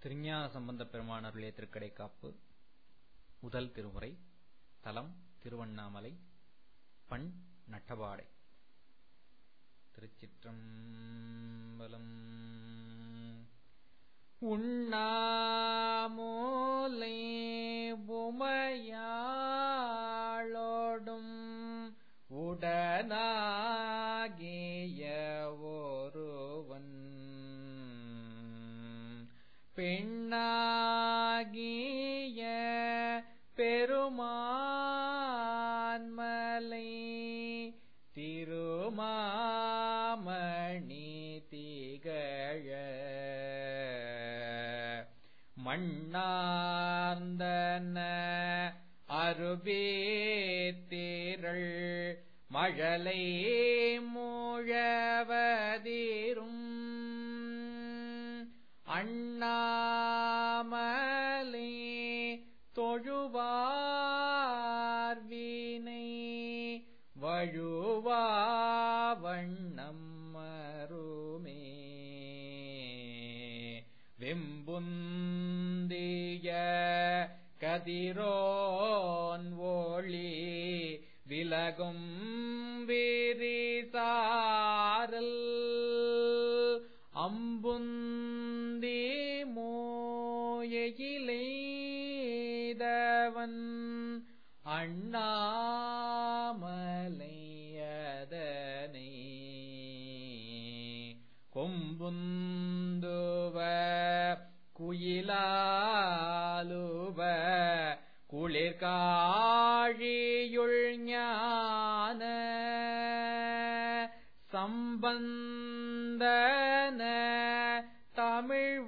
திருஞான சம்பந்த பெருமான் அருளிய திருக்கடை காப்பு முதல் திருமுறை தலம் திருவண்ணாமலை பண் நட்டபாடை திருச்சிற்றம்பலம் உண்ணாமூலை உமையாளோடும் உடனாகிய ஒருவன் பெண்ணாகிய பெருமான்மலை திருமாமணி திகழ மண்ணார்ந்தன அருபேத்திரள் மழலை மூழவதீரும் அண்ணாமலே தொழுவார்வினை வழுவா வண்ணம் மருமே வெம்புந்திய கதிரோன் ஒளி விலகும் விரிசாரல் அம்புந்தி மோயிலேதவன் அண்ணாமலையதனை கொம்புந்துவ குயிலாலுவ குளிர்காழியுள் ஞான சம்பந்தன தமிழ்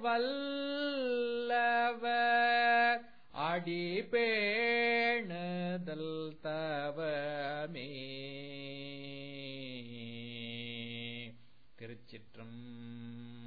வல்லவர் அடிபேணுதல் தவமே திருச்சிற்றம்